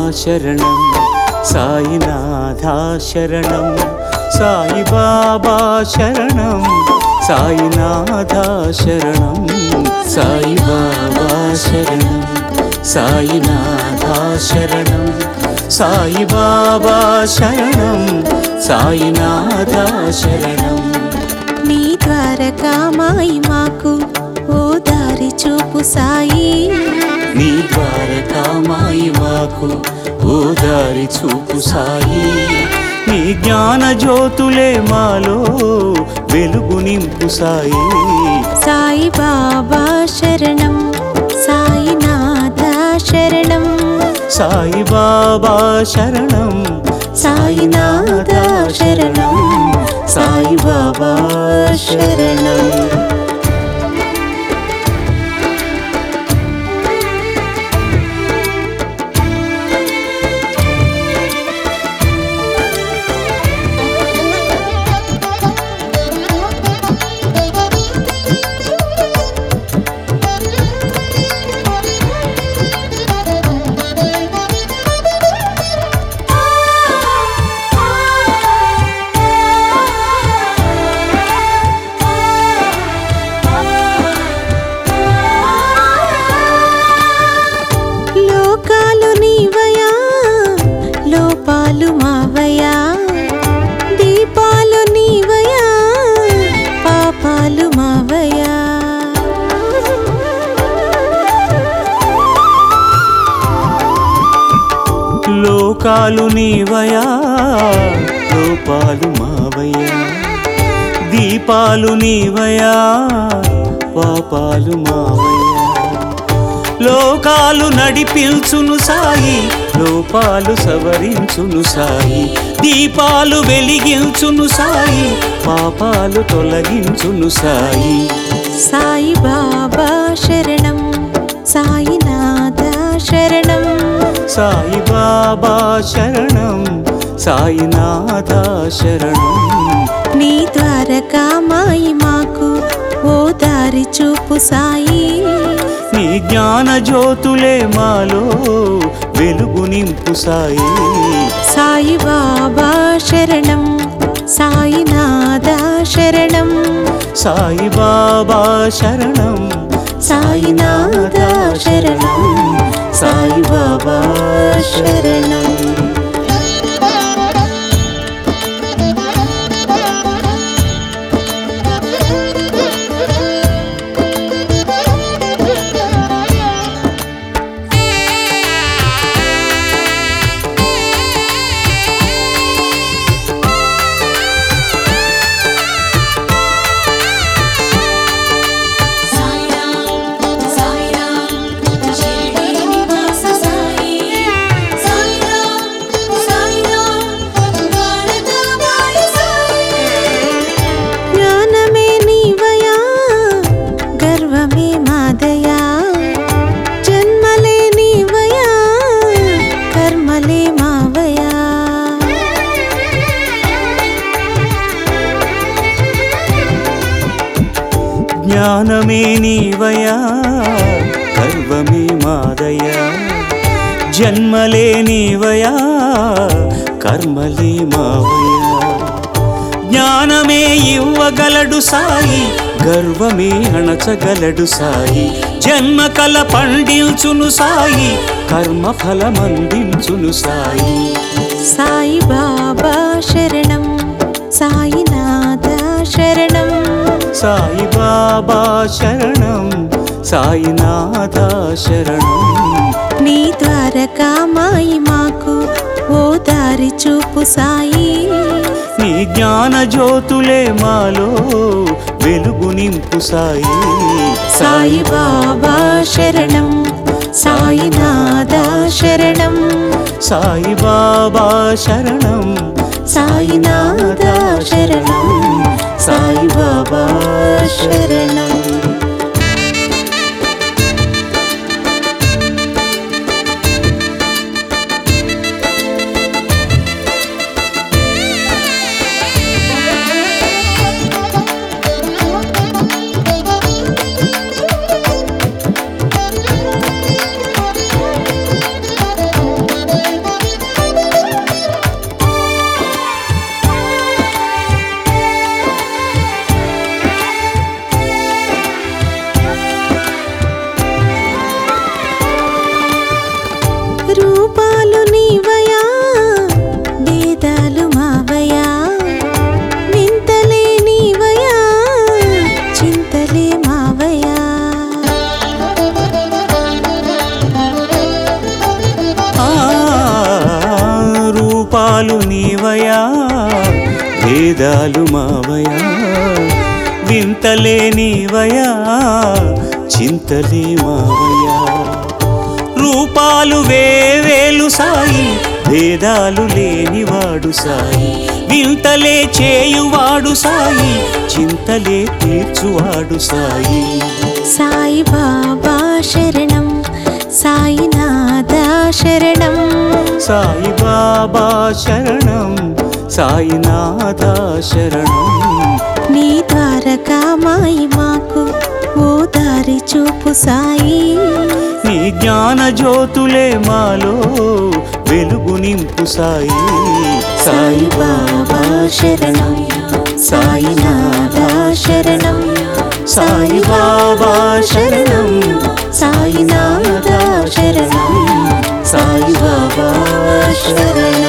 శరణం సాయినాథా శరణం సాయి బాబా శరణం సాయినాథా శరణం సాయి బాబా శరణం సాయినాథా శరణం సాయి బాబా శరణం సాయినాథా శరణం నీ ద్వారకామాయి మాకు ఓ దారి చూపు సాయి నీ ద్వారకామాయి మాకు ఓ దారి చూపు సాయి నీ జ్ఞాన జ్యోతులే మాలో వెలుగు నింపు సాయి సాయి బాబా శరణం సాయినాథ శరణం సాయి బాబా శరణం సాయినాథ శరణం సాయి బాబా శరణం లోకాలు నీవయా లోపాలు మావయా దీపాలు నీవయా పాపాలు మావయా లోకాలు నీవయా లోపాలు మావయ్యా దీపాలు నీవయా పాపాలు మావయ్యా లోకాలు నడిపించును సాయి లోపాలు సవరించును సాయి దీపాలు వెలిగించును సాయి పాపాలు తొలగించును సాయి సాయి బాబా శరణం సాయినాథ శరణం సాయి బాబా శరణం సాయినాథ శరణం నీ ద్వారకామాయి మాకు ఓ దారి చూపు సాయి నీ జ్ఞాన జ్యోతులే మాలో వెలుగు నింపు సాయి సాయి బాబా శరణం సాయినాథ శరణం సాయి బాబా శరణం సాయినాథ శరణం సాయి బాబా శరణం జ్ఞానమే నీవయా గర్వమే మాదయా జన్మలే నీవయా కర్మలే మావయా జ్ఞానమే నీవయా గర్వమే మాదయా జన్మలే నీవయా కర్మలే మావయా జ్ఞానమే ఇవ్వగలడు సాయి గర్వమే అణచగలడు సాయి జన్మ కల పండించును సాయి కర్మ ఫలమందించును సాయి సాయి బాబా శరణం సాయినాథ శరణం సాయి బాబా శరణం సాయినాథ శరణం నీ ద్వారకామాయి మాకు ఓ దారి చూపు సాయి నీ జ్ఞాన జ్యోతులే మాలో వెలుగు నింపు సాయి సాయి బాబా శరణం సాయినాథ శరణం సాయి బాబా శరణం సాయినాథ శరణం సాయి బాబా శరణం Thank you. వింతలేనివయా చింతలే మావయ్యా రూపాలు వేవేలు సాయి భేదాలు లేనివాడు సాయి వింతలే చేయువాడు సాయి చింతలే తీర్చువాడు సాయి సాయి బాబా శరణం సాయినాథ శరణం సాయి బాబా శరణం సాయినాథ శరణం నీ ద్వారకా మాయి మాకు ఓ దారి చూపు సాయి నీ జ్ఞాన జ్యోతులే మాలో వెలుగు నింపు సాయి సాయి బాబా శరణం సాయినాథ శరణం సాయి బాబా శరణం సాయినాథ శరణం సాయి బాబా శరణం